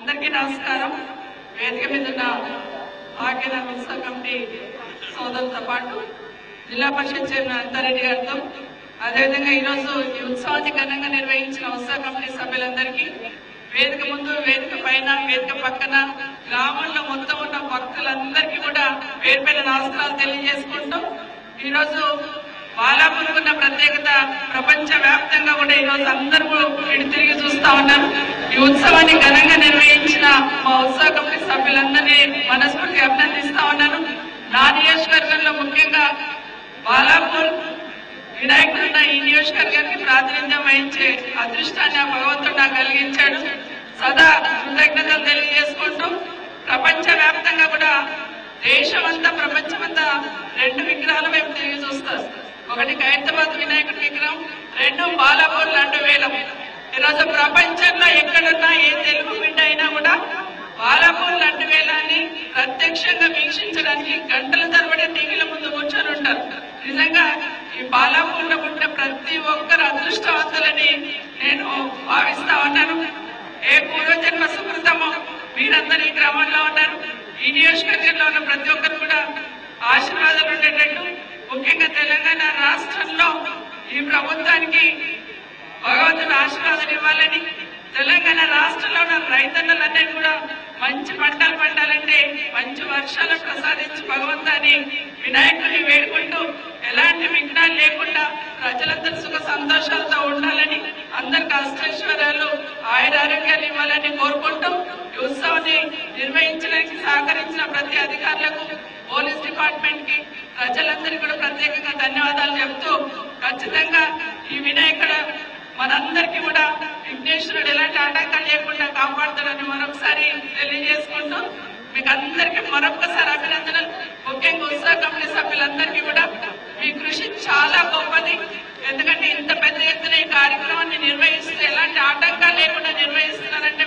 అందరికీ నమస్కారం వేదిక మీద ఉన్న భాగ్యన ఉత్సవ కమిటీ సోదరులతో పాటు జిల్లా పరిషత్ చైర్మన్ అంతారెడ్డి గారితో అదేవిధంగా ఈరోజు ఈ ఉత్సవాన్ని ఘనంగా నిర్వహించిన ఉత్సవ కమిటీ సభ్యులందరికీ వేదిక ముందు వేదిక పైన వేదిక పక్కన గ్రామంలో మొత్తం ఉన్న భక్తులందరికీ కూడా పేరు పేరు నమస్కారాలు తెలియజేసుకుంటూ ఈరోజు బాలాపూర్ ఉన్న ప్రత్యేకత ప్రపంచ వ్యాప్తంగా కూడా ఈ రోజు అందరూ ఇటు తిరిగి చూస్తా ఉన్నారు ఈ ఉత్సవాన్ని ఘనంగా నిర్వహించిన మా ఉత్సవ కమిటీ సభ్యులందరినీ మనస్ఫూర్తిగా అభినందిస్తా ఉన్నాను నా నియోజకవర్గంలో ముఖ్యంగా బాలాపూర్ వినాయకుడు ఉన్న ఈ నియోజకవర్గానికి ప్రాతినిధ్యం వహించే అదృష్టాన్ని ఆ భగవంతుడు నాకు కలిగించాడు సదా కృతజ్ఞతలు తెలియజేసుకుంటూ ప్రపంచ వ్యాప్తంగా కూడా దేశమంతా ప్రపంచమంతా రెండు విగ్రహాలు మేము తిరిగి చూస్తారు ఒకటి ఖైరతాబాద్ వినాయకుడి విగ్రహం రెండు బాలాపూర్ లడ్డు వేలం ఈరోజు ప్రపంచంలో ఎక్కడున్నా ఏ తెలుగు బిడ్డ అయినా కూడా బాలాపూర్ లడ్డు వేలాన్ని ప్రత్యక్షంగా వీక్షించడానికి గంటల తరబడి టీవీల ముందు కూర్చొని ఉంటారు నిజంగా ఈ బాలాపూర్లో పుట్టిన ప్రతి ఒక్కరు అదృష్టవంతులని నేను భావిస్తా ఉన్నాను ఏ పూర్వజన్మ సుకృతమో మీరందరూ ఈ గ్రామంలో ఉన్నారు ఈ నియోజకవర్గంలో ఉన్న ప్రతి ఒక్కరు కూడా ఆశీర్వాదాలు ఉండేటట్టు ముఖ్యంగా తెలంగాణ రాష్ట్రంలో ఈ ప్రభుత్వానికి భగవంతుడు ఆశీర్వాదాలు ఇవ్వాలని తెలంగాణ రాష్ట్రంలో ఉన్న రైతన్నలందరూ కూడా మంచి పంటలు పండాలంటే మంచి వర్షాలు ప్రసాదించి భగవంతాన్ని వినాయకుడిని వేడుకుంటూ ఎలాంటి విఘ్నాలు లేకుండా ప్రజలందరూ సుఖ సంతోషాలతో ఉండాలని అందరికి అష్టైశ్వర్యాలు ఆయురారోగ్యాలు ఇవ్వాలని కోరుకుంటూ ఈ ఉత్సవాన్ని నిర్వహించడానికి సహకరించిన ప్రతి అధికారులకు పోలీస్ డిపార్ట్మెంట్ కి ప్రజలందరికీ కూడా ప్రత్యేకంగా ధన్యవాదాలు చెప్తూ ఖచ్చితంగా ఈ వినాయకుడు మనందరికీ కూడా విఘ్నేశ్వరుడు ఎలాంటి ఆటంకాలు లేకుండా కాపాడుతాడని మరొకసారి తెలియజేసుకుంటూ మీకు అందరికీ మరొకసారి అభినందనలు ముఖ్యంగా ఉత్సవ కమిటీ సభ్యులందరికీ కూడా మీ కృషి చాలా గొప్పది ఎందుకంటే ఇంత పెద్ద ఎత్తున ఈ కార్యక్రమాన్ని నిర్వహిస్తూ ఎలాంటి ఆటంకాలు లేకుండా నిర్వహిస్తున్నారంటే